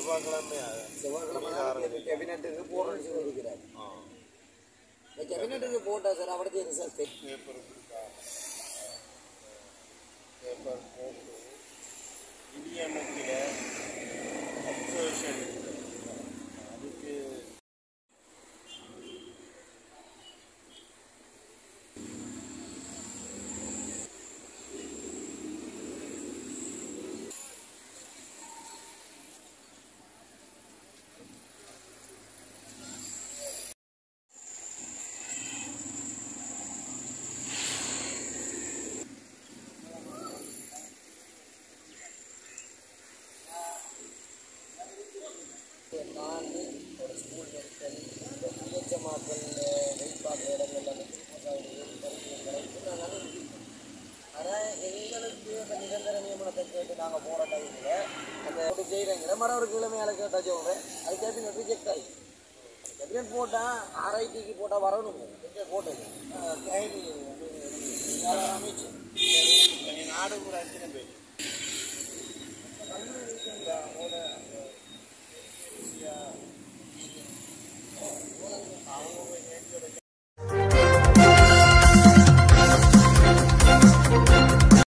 செவ்வாய்க்கிழமை செவ்வாய்க்கிழமை தான் இந்த கேபினட்டுக்கு போறோம்னு சொல்லியிருக்கிறார் இந்த கேபினட்டுக்கு போட்டா சார் அவருக்கு ரிசல்ட் பேப்பர் கொடுத்தா பேப்பர் போட்டு இடியமுக்கில் அப்சர்வேஷன் அதுக்கு தாண்டி ஒரு ஸ்கூல் மெடிக்கல் இந்த பிஹெச்எம்ஆக்கள் வெயிட் பார்க்குற இடங்கள்ல வந்து ஆனால் எங்களுக்கு அந்த நிரந்தர நியமனத்தை கேட்டு நாங்கள் போகிற டைமில் அந்த அப்படி செய்கிறங்கிற மரம் ஒரு கிழமையால கேட்டால் சொல்கிறேன் அது கேபினட் ரிஜெக்ட் ஆகி கேபினட் போட்டால் ஆர்ஐடிக்கு போட்டால் வரணும் கேபினட் போட்டது கேள்வி அமைச்சு நாடு கூட எத்தனை பேர் அவங்க